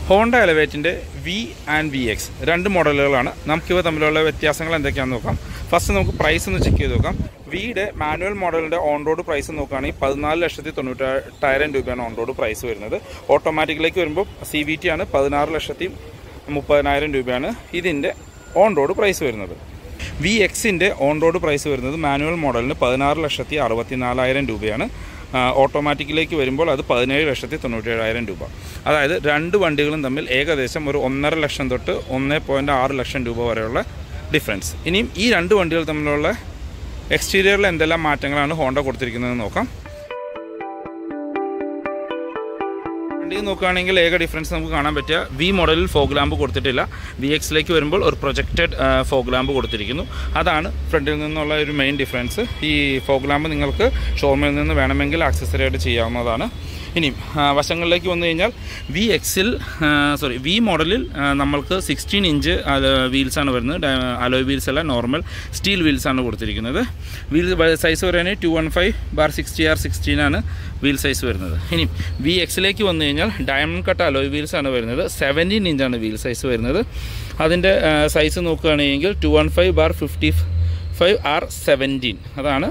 Honda എലവേറ്റിൻ്റെ V and V X രണ്ട് മോഡലുകളാണ് നമുക്കിവ തമ്മിലുള്ള വ്യത്യാസങ്ങൾ എന്തൊക്കെയാണെന്ന് നോക്കാം ഫസ്റ്റ് നമുക്ക് പ്രൈസ് ഒന്ന് ചെക്ക് ചെയ്ത് നോക്കാം വിയുടെ മാനുവൽ മോഡലിൻ്റെ ഓൺ റോഡ് പ്രൈസ് നോക്കുകയാണെങ്കിൽ പതിനാല് ലക്ഷത്തി തൊണ്ണൂറ്റായിരം രൂപയാണ് ഓൺ റോഡ് പ്രൈസ് വരുന്നത് ഓട്ടോമാറ്റിക്കിലേക്ക് വരുമ്പോൾ സി വി ടി ആണ് പതിനാറ് ലക്ഷത്തി മുപ്പതിനായിരം രൂപയാണ് ഇതിൻ്റെ ഓൺ റോഡ് പ്രൈസ് വരുന്നത് വി എക്സിൻ്റെ ഓൺ റോഡ് പ്രൈസ് വരുന്നത് മാനുവൽ മോഡലിന് പതിനാറ് ലക്ഷത്തി അറുപത്തി നാലായിരം രൂപയാണ് ആ, ഓട്ടോമാറ്റിക്കിലേക്ക് വരുമ്പോൾ അത് പതിനേഴ് ലക്ഷത്തി തൊണ്ണൂറ്റേഴായിരം രൂപ അതായത് രണ്ട് വണ്ടികളും തമ്മിൽ ഏകദേശം ഒരു ഒന്നര ലക്ഷം തൊട്ട് ഒന്ന് പോയിൻറ്റ് ആറ് ലക്ഷം രൂപ വരെയുള്ള ഡിഫറൻസ് ഇനിയും ഈ രണ്ട് വണ്ടികൾ തമ്മിലുള്ള എക്സ്റ്റീരിയറിൽ എന്തെല്ലാം മാറ്റങ്ങളാണ് ഹോണ്ട കൊടുത്തിരിക്കുന്നതെന്ന് നോക്കാം വണ്ടി നോക്കുകയാണെങ്കിൽ ഏക ഡിഫറൻസ് നമുക്ക് കാണാൻ പറ്റുക വി മോഡലിൽ ഫോഗ് ലാമ്പ് കൊടുത്തിട്ടില്ല വി എക്സിലേക്ക് വരുമ്പോൾ ഒരു പ്രൊജക്റ്റഡ് ഫോഗ് ലാമ്പ് കൊടുത്തിരിക്കുന്നു അതാണ് ഫ്രണ്ടിൽ നിന്നുള്ള ഒരു മെയിൻ ഡിഫറൻസ് ഈ ഫോഗ് ലാമ്പ് നിങ്ങൾക്ക് ഷോറൂമിൽ നിന്ന് വേണമെങ്കിൽ ആക്സസറി ആയിട്ട് ചെയ്യാവുന്നതാണ് ഇനിയും ആ, വശങ്ങളിലേക്ക് വന്നു കഴിഞ്ഞാൽ വി എക്സിൽ സോറി വി മോഡലിൽ ആ, നമ്മൾക്ക് സിക്സ്റ്റീൻ ഇഞ്ച് വീൽസാണ് വരുന്നത് അലോയ് വീൽസ് അല്ല നോർമൽ സ്റ്റീൽ വീൽസാണ് കൊടുത്തിരിക്കുന്നത് വീൽ സൈസ് പറയുകയാണെങ്കിൽ two one five bar sixty R sixteen ആണ് വീൽ സൈസ് വരുന്നത് ഇനി വി എക്സിലേക്ക് വന്നു കഴിഞ്ഞാൽ ഡയമണ്ട് കട്ട് അലോയ് വീൽസ് ആണ് വരുന്നത് സെവൻറ്റീൻ ഇഞ്ചാണ് വീൽ സൈസ് വരുന്നത് അതിൻ്റെ സൈസ് നോക്കുകയാണെങ്കിൽ two one five bar fifty five R seventeen അതാണ്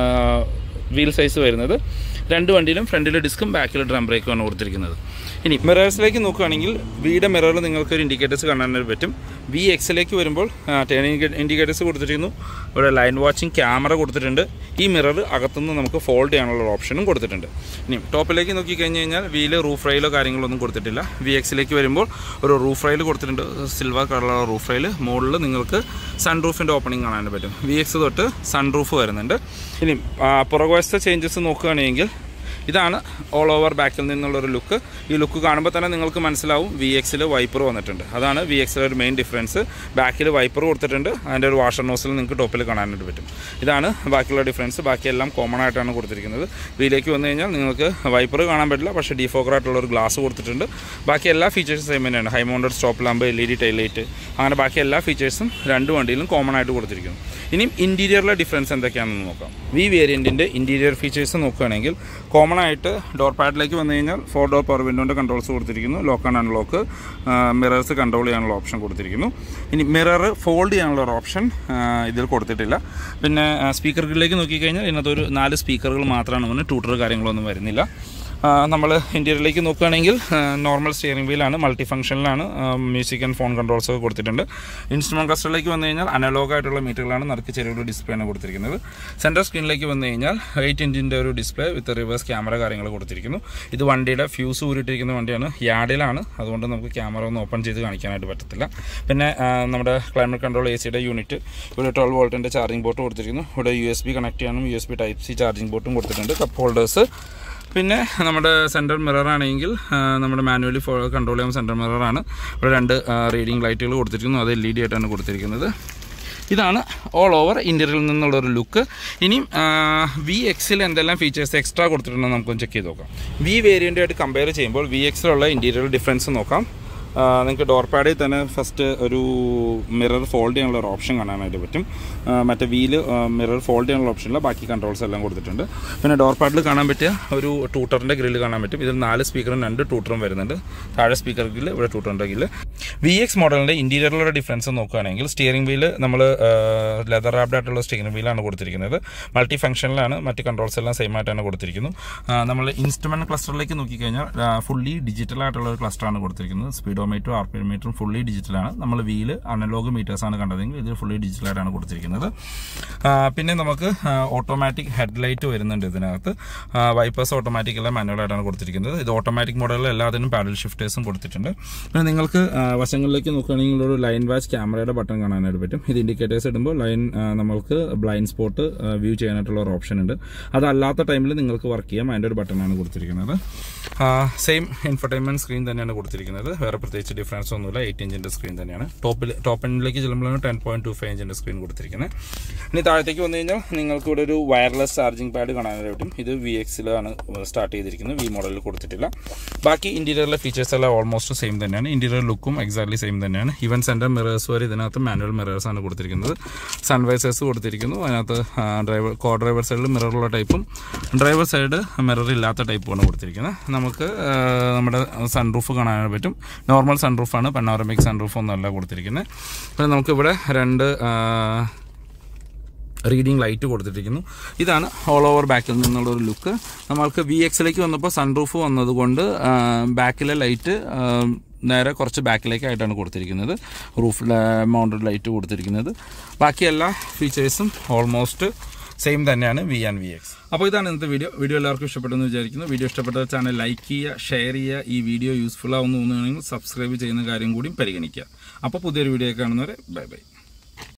വീൽ സൈസ് വരുന്നത് രണ്ട് വണ്ടിയിലും ഫ്രണ്ടിൽ ഡിസ്കും ബാക്കിൽ ഡ്രം ബ്രേക്കുമാണ് കൊടുത്തിരിക്കുന്നത് ഇനി മിറേഴ്സിലേക്ക് നോക്കുകയാണെങ്കിൽ വിയുടെ മിററിൽ നിങ്ങൾക്ക് ഒരു ഇൻഡിക്കേറ്റേഴ്സ് കാണാനായിട്ട് പറ്റും വി എക്സിലേക്ക് വരുമ്പോൾ ടേണിംഗ് ഇൻഡിക്കേറ്റേഴ്സ് കൊടുത്തിരിക്കുന്നു ഇവിടെ ലൈൻ വാച്ചിങ് ക്യാമറ കൊടുത്തിട്ടുണ്ട് ഈ മിറർ അകത്തുനിന്ന് നമുക്ക് ഫോൾഡ് ചെയ്യാനുള്ള ഓപ്ഷനും കൊടുത്തിട്ടുണ്ട് ഇനി ടോപ്പിലേക്ക് നോക്കി കഴിഞ്ഞ് കഴിഞ്ഞാൽ വീല് റൂഫ് റൈലോ കാര്യങ്ങളൊന്നും കൊടുത്തിട്ടില്ല വി എക്സിലേക്ക് വരുമ്പോൾ ഒരു റൂഫ് റൈൽ കൊടുത്തിട്ടുണ്ട് സിൽവർ കളറുള്ള റൂഫ് റൈൽ മുകളിൽ നിങ്ങൾക്ക് സൺ റൂഫിൻ്റെ ഓപ്പണിംഗ് കാണാൻ പറ്റും വി എക്സ് തൊട്ട് സൺ റൂഫ് വരുന്നുണ്ട് ഇനി ആ, പുറകുവശത്തെ ചേഞ്ചസ് നോക്കുകയാണെങ്കിൽ ഇതാണ് ഓൾ ഓവർ ബാക്കിൽ നിന്നുള്ളൊരു ലുക്ക് ഈ ലുക്ക് കാണുമ്പോൾ തന്നെ നിങ്ങൾക്ക് മനസ്സിലാവും വി എക്സിൽ വൈപ്പർ വന്നിട്ടുണ്ട് അതാണ് വി എക്സിലെ ഒരു മെയിൻ ഡിഫറൻസ് ബാക്കിൽ വൈപ്പർ കൊടുത്തിട്ടുണ്ട് അതിൻ്റെ ഒരു വാഷർ നോസിൽ നിങ്ങൾക്ക് ടോപ്പിൽ കാണാനായിട്ട് പറ്റും ഇതാണ് ബാക്കിയുള്ള ഡിഫറൻസ് ബാക്കിയെല്ലാം കോമൺ ആയിട്ടാണ് കൊടുത്തിരിക്കുന്നത് വിയിലേക്ക് വന്നു കഴിഞ്ഞാൽ നിങ്ങൾക്ക് വൈപ്പർ കാണാൻ പറ്റില്ല പക്ഷേ ഡിഫോക്കർ ആയിട്ടുള്ള ഒരു ഗ്ലാസ് കൊടുത്തിട്ടുണ്ട് ബാക്കി എല്ലാ ഫീച്ചേഴ്സും സെയിം തന്നെയാണ് high mounted stop lamp L E D tail light അങ്ങനെ ബാക്കി എല്ലാ ഫീച്ചേഴ്സും രണ്ട് വണ്ടിയിലും കോമൺ ആയിട്ട് കൊടുത്തിരിക്കുന്നു ഇനിയും ഇൻറ്റീരിയറിലെ ഡിഫറൻസ് എന്തൊക്കെയാണെന്ന് നോക്കാം വി വേരിയൻറ്റിൻ്റെ ഇൻറ്റീരിയർ ഫീച്ചേഴ്സ് നോക്കുകയാണെങ്കിൽ കോമൺ ആയിട്ട് ഡോർ പാഡിലേക്ക് വന്നു കഴിഞ്ഞാൽ ഫോർ ഡോർ പവർ വിൻഡോൻ്റെ കൺട്രോൾസ് കൊടുത്തിരിക്കുന്നു lock and unlock mirrors control ചെയ്യാനുള്ള ഓപ്ഷൻ കൊടുത്തിരിക്കുന്നു ഇനി മിറർ ഫോൾഡ് ചെയ്യാനുള്ള ഒരു ഓപ്ഷൻ ഇതിൽ കൊടുത്തിട്ടില്ല പിന്നെ സ്പീക്കറുകളിലേക്ക് നോക്കിക്കഴിഞ്ഞാൽ ഇതിനകത്ത് ഒരു നാല് സ്പീക്കറുകൾ മാത്രമാണ് വന്ന് ട്യൂട്ടർ കാര്യങ്ങളൊന്നും വരുന്നില്ല നമ്മൾ ഇൻറ്റീരിയറിലേക്ക് നോക്കുകയാണെങ്കിൽ നോർമൽ സ്റ്റിയറിംഗ് വീലാണ് മൾട്ടി ഫംഗ്ഷനിലാണ് മ്യൂസിക് ആൻഡ് ഫോൺ കൺട്രോൾസ് ഒക്കെ കൊടുത്തിട്ടുണ്ട് ഇൻസ്ട്രുമെൻറ്റ് ക്ലസ്റ്ററിലേക്ക് വന്നു കഴിഞ്ഞാൽ അനലോഗ് ആയിട്ടുള്ള മീറ്ററുകളാണ് നറുക്ക് ചെറിയൊരു ഡിസ്പ്ലേ ആണ് കൊടുത്തിരിക്കുന്നത് സെൻറ്റർ സ്ക്രീനിലേക്ക് വന്നു കഴിഞ്ഞാൽ എയ്റ്റ് ഇഞ്ചിൻ്റെ ഒരു ഡിസ്പ്ലേ വിത്ത് റിവേഴ്സ് ക്യാമറ കാര്യങ്ങൾ കൊടുത്തിരിക്കുന്നു ഇത് വണ്ടിയുടെ ഫ്യൂസ് ഊരിട്ടിരിക്കുന്ന വണ്ടിയാണ് യാർഡിലാണ് അതുകൊണ്ട് നമുക്ക് ക്യാമറ ഒന്ന് ഓപ്പൺ ചെയ്ത് കാണിക്കാനായിട്ട് പറ്റത്തില്ല പിന്നെ ആ, നമ്മുടെ ക്ലൈമറ്റ് കൺട്രോൾ എ സിയുടെ യൂണിറ്റ് ഇവിടെ ട്വൽവ് വോൾട്ടിൻ്റെ ചാർജിംഗ് പോർട്ട് കൊടുത്തിരിക്കുന്നു ഇവിടെ യു എസ് ബി കണക്ട് ചെയ്യാനും U S B type C charging പോർട്ടും കൊടുത്തിട്ടുണ്ട് കപ്പ് ഹോൾഡേഴ്സ് പിന്നെ നമ്മുടെ സെൻറ്റർ മിറർ ആണെങ്കിൽ ആ, നമ്മുടെ മാനുവലി ഫോ കൺട്രോൾ ചെയ്യാൻ സെൻറ്റർ മിററാണ് ഇവിടെ രണ്ട് റീഡിംഗ് ലൈറ്റുകൾ കൊടുത്തിരിക്കുന്നു അത് എൽ ഇ ഡി ആയിട്ടാണ് കൊടുത്തിരിക്കുന്നത് ഇതാണ് ഓൾ ഓവർ ഇൻറ്റീരിയറിൽ നിന്നുള്ളൊരു ലുക്ക് ഇനിയും വി എക്സിൽ എന്തെല്ലാം ഫീച്ചേഴ്സ് എക്സ്ട്രാ കൊടുത്തിട്ടുണ്ടെന്ന് നമുക്കൊന്ന് ചെക്ക് ചെയ്ത് നോക്കാം വി വേരിയൻ്റായിട്ട് കമ്പയർ ചെയ്യുമ്പോൾ വി എക്സിലുള്ള ഇൻറ്റീരിയർ ഡിഫറൻസ് നോക്കാം നിങ്ങൾക്ക് ഡോർ പാഡിൽ തന്നെ ഫസ്റ്റ് ഒരു മിറർ ഫോൾഡ് ചെയ്യാനുള്ള ഒരു ഓപ്ഷൻ കാണാനായിട്ട് പറ്റും ആ, മറ്റേ വീല് മിറർ ഫോൾഡ് ചെയ്യാനുള്ള ഓപ്ഷനില്ല ബാക്കി കൺട്രോൾസ് എല്ലാം കൊടുത്തിട്ടുണ്ട് പിന്നെ ഡോർ പാഡിൽ കാണാൻ പറ്റിയ ഒരു ടൂട്ടറിൻ്റെ ഗ്രില്ല് കാണാൻ പറ്റും ഇതിൽ നാല് സ്പീക്കറും രണ്ട് ടൂട്ടറും വരുന്നുണ്ട് താഴെ സ്പീക്കർ ഗ്രില്ല് ഇവിടെ ടൂട്ടറിൻ്റെ ഗ്രില്ല് വി എക്സ് മോഡലിൻ്റെ ഇൻറ്റീരിയറിലുള്ള ഡിഫറൻസ് നോക്കുകയാണെങ്കിൽ സ്റ്റിയറിംഗ് വീല് നമ്മൾ ലെതർ റാബ്ഡ് ആയിട്ടുള്ള സ്റ്റിയറിംഗ് വീലാണ് കൊടുത്തിരിക്കുന്നത് മൾട്ടി ഫംഗ്ഷനിലാണ് മറ്റ് കൺട്രോൾസ് എല്ലാം സെയിം ആയിട്ടാണ് കൊടുത്തിരിക്കുന്നു നമ്മൾ ഇൻസ്ട്രുമെൻറ്റ് ക്ലസ്റ്ററിലേക്ക് നോക്കിക്കഴിഞ്ഞാൽ ഫുള്ളി ഡിജിറ്റൽ ആയിട്ടുള്ള ഒരു ക്ലസ്റ്ററാണ് കൊടുത്തിരിക്കുന്നത് സ്പീഡോമീറ്ററും ആർ പി മീറ്ററും ഫുള്ളി ഡിജിറ്റലാണ് നമ്മൾ വീല് അനലോഗ് മീറ്റേഴ്സാണ് കണ്ടതെങ്കിൽ ഇത് ഫുള്ളി ഡിജിറ്റലായിട്ടാണ് കൊടുത്തിരിക്കുന്നത് ആ, പിന്നെ നമുക്ക് ഓട്ടോമാറ്റിക് ഹെഡ്ലൈറ്റ് വരുന്നുണ്ട് ഇതിനകത്ത് വൈപ്പേഴ്സ് ഓട്ടോമാറ്റിക് എല്ലാം മാനുവലായിട്ടാണ് കൊടുത്തിരിക്കുന്നത് ഇത് ഓട്ടോമാറ്റിക് മോഡലിൽ എല്ലാത്തിനും പാഡൽ ഷിഫ്റ്റേഴ്സും കൊടുത്തിട്ടുണ്ട് പിന്നെ നിങ്ങൾക്ക് ആ, വശങ്ങളിലേക്ക് നോക്കുകയാണെങ്കിൽ ഒരു ലൈൻ വാച്ച് ക്യാമറയുടെ ബട്ടൺ കാണാനായിട്ട് പറ്റും ഇത് ഇൻഡിക്കേറ്റേഴ്സ് ഇടുമ്പോൾ ലൈൻ ആ, നമ്മൾക്ക് ബ്ലൈൻഡ് സ്പോട്ട് വ്യൂ ചെയ്യാനായിട്ടുള്ള ഒരു ഓപ്ഷൻ ഉണ്ട് അതല്ലാത്ത ടൈമിൽ നിങ്ങൾക്ക് വർക്ക് ചെയ്യാം അതിൻ്റെ ഒരു ബട്ടണാണ് കൊടുത്തിരിക്കുന്നത് സെയിം ഇൻഫർടൈൻമെന്റ് സ്ക്രീൻ തന്നെയാണ് കൊടുത്തിരിക്കുന്നത് വേറെ പ്രത്യേകിച്ച് ഡിഫറൻസ് ഒന്നുമില്ല എയ്റ്റ് ഇഞ്ചിന്റെ സ്ക്രീൻ തന്നെയാണ് ടോപ്പിൽ ടോപ്പ് എൻഡിലേക്ക് ചെല്ലുമ്പോഴാണ് ടെൻ പോയിന്റ് ടു ഫൈവ് ഇഞ്ചിന്റെ സ്ക്രീൻ കൊടുത്തിരിക്കുന്നത് ഇനി താഴത്തേക്ക് വന്നു കഴിഞ്ഞാൽ നിങ്ങൾക്ക് ഇവിടെ ഒരു വയർലെസ് ചാർജിംഗ് പാഡ് കാണാനായിട്ട് പറ്റും ഇത് വി എക്സിലാണ് സ്റ്റാർട്ട് ചെയ്തിരിക്കുന്നത് വി മോഡലിൽ കൊടുത്തിട്ടില്ല ബാക്കി ഇന്റീരിയറിലെ ഫീച്ചേഴ്സ് എല്ലാം ഓൾമോസ്റ്റ് സെയിം തന്നെയാണ് ഇന്റീരിയർ ലുക്കും എക്സാക്ട് എക്സാക്ട്ലി സെയിം തന്നെയാണ് ഈവൻ സെൻറ്റർ മിറേഴ്സ് വരെ ഇതിനകത്ത് മാനുവൽ മിറേഴ്സ് ആണ് കൊടുത്തിരിക്കുന്നത് സൺവൈസേഴ്സ് കൊടുത്തിരിക്കുന്നു അതിനകത്ത് ഡ്രൈവർ കോ ഡ്രൈവർ സൈഡിൽ മിററുള്ള ടൈപ്പും ഡ്രൈവർ സൈഡ് മിറർ ഇല്ലാത്ത ടൈപ്പുമാണ് കൊടുത്തിരിക്കുന്നത് നമുക്ക് ആ, നമ്മുടെ സൺറൂഫ് കാണാൻ പറ്റും നോർമൽ സൺറൂഫാണ് പനോറമിക് സൺറൂഫ് ഒന്നുമല്ല കൊടുത്തിരിക്കുന്നത് പിന്നെ നമുക്കിവിടെ രണ്ട് ആ, റീഡിംഗ് ലൈറ്റ് കൊടുത്തിട്ടിരിക്കുന്നു ഇതാണ് ഓൾ ഓവർ ബാക്കിൽ നിന്നുള്ള ഒരു ലുക്ക് നമ്മൾക്ക് വി എക്സിലേക്ക് വന്നപ്പോൾ സൺറൂഫ് വന്നതുകൊണ്ട് ബാക്കിലെ ലൈറ്റ് നേരെ കുറച്ച് ബാക്കിലേക്കായിട്ടാണ് കൊടുത്തിരിക്കുന്നത് റൂഫ് മൗണ്ടഡ് ലൈറ്റ് കൊടുത്തിരിക്കുന്നത് ബാക്കി എല്ലാ ഫീച്ചേഴ്സും ഓൾമോസ്റ്റ് സെയിം തന്നെയാണ് വി ആൻഡ് വി എക്സ് അപ്പോൾ ഇതാണ് ഇന്നത്തെ വീഡിയോ വീഡിയോ എല്ലാവർക്കും ഇഷ്ടപ്പെട്ടെന്ന് വിചാരിക്കുന്നു വീഡിയോ ഇഷ്ടപ്പെട്ട ചാനൽ ലൈക്ക് ചെയ്യുക ഷെയർ ചെയ്യുക ഈ വീഡിയോ യൂസ്ഫുൾ ആവുന്ന തോന്നുകയാണെങ്കിൽ സബ്സ്ക്രൈബ് ചെയ്യുന്ന കാര്യം കൂടി പരിഗണിക്കുക അപ്പോൾ പുതിയൊരു വീഡിയോ കാണുന്നവരെ ബൈ ബൈ